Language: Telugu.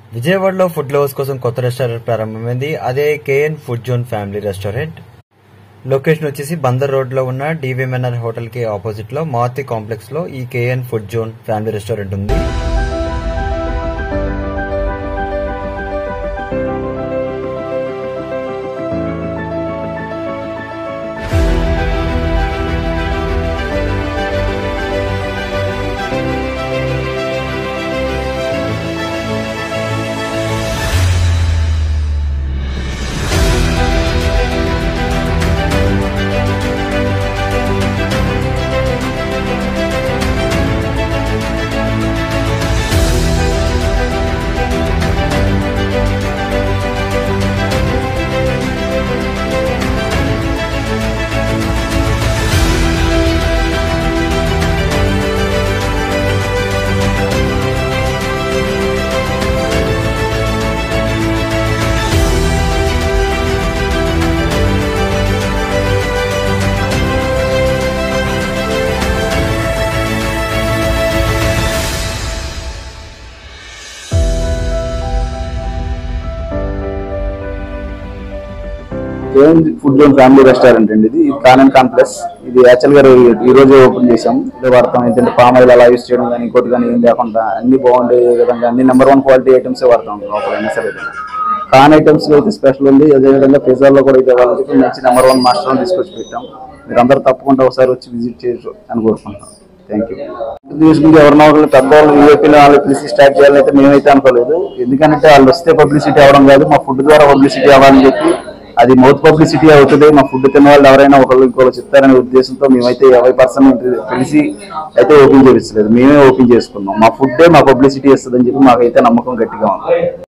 విజయవాడలో ఫుడ్ లవర్స్ కోసం కొత్త రెస్టారెంట్ ప్రారంభమైంది అదే KN food zone family restaurant location వచ్చేసి బందర్ రోడ్ లో ఉన్న డివిఎంఎన్ఆర్ హోటల్ కి ఆపోజిట్ లో మారుతి కాంప్లెక్స్ లో ఈ KN food zone family restaurant ఉంది Jain food zone family restaurant అండి ఇది ఇది కానన్ కాంప్లెక్స్ ఇది యాక్చువల్ గా ఈ రోజు ఓపెన్ చేసాం ఇదే వాడతాం ఏంటంటే పామ్ ఆయిల్ అలా యూస్ చేయడం కానీ ఇంకోటి కానీ ఏం లేకుండా అన్ని బాగుండే విధంగా అన్ని నెంబర్ వన్ క్వాలిటీ ఐటమ్స్ వాడతాం లోపల అయినా సరే కాన్ ఐటమ్స్ లో అయితే స్పెషల్ ఉంది అదేవిధంగా పిజ్జాలో కూడా అయితే వాళ్ళకి చెప్పి మంచి నెంబర్ వన్ మాస్టర్ తీసుకొచ్చి పెట్టాం మీరు అందరూ తప్పకుండా ఒకసారి వచ్చి విజిట్ చేయొచ్చు అని కోరుకుంటున్నాం థ్యాంక్ యూ తీసుకుంటే ఎవరినో ఒకరు పెద్దవాళ్ళు యూఏపీలో వాళ్ళు పిలిచి స్టార్ట్ చేయాలని అయితే మేమైతే అనుకోలేదు ఎందుకంటే వాళ్ళు వస్తే పబ్లిసిటీ అవ్వడం కాదు మా ఫుడ్ ద్వారా పబ్లిసిటీ అవ్వాలని చెప్పి అది మౌత్ పబ్లిసిటీ అవుతుంది మా ఫుడ్ తిన్న వాళ్ళు ఎవరైనా ఒకళ్ళు ఇంకోళ్ళు చెప్తారనే ఉద్దేశంతో మేమైతే యాభై పర్సెంట్ తెలిసి అయితే ఓపెన్ చేయించలేదు మేమే ఓపెన్ చేసుకున్నాం మా ఫుడ్డే మా పబ్లిసిటీ ఇస్తుందని చెప్పి మాకైతే నమ్మకం గట్టిగా ఉంది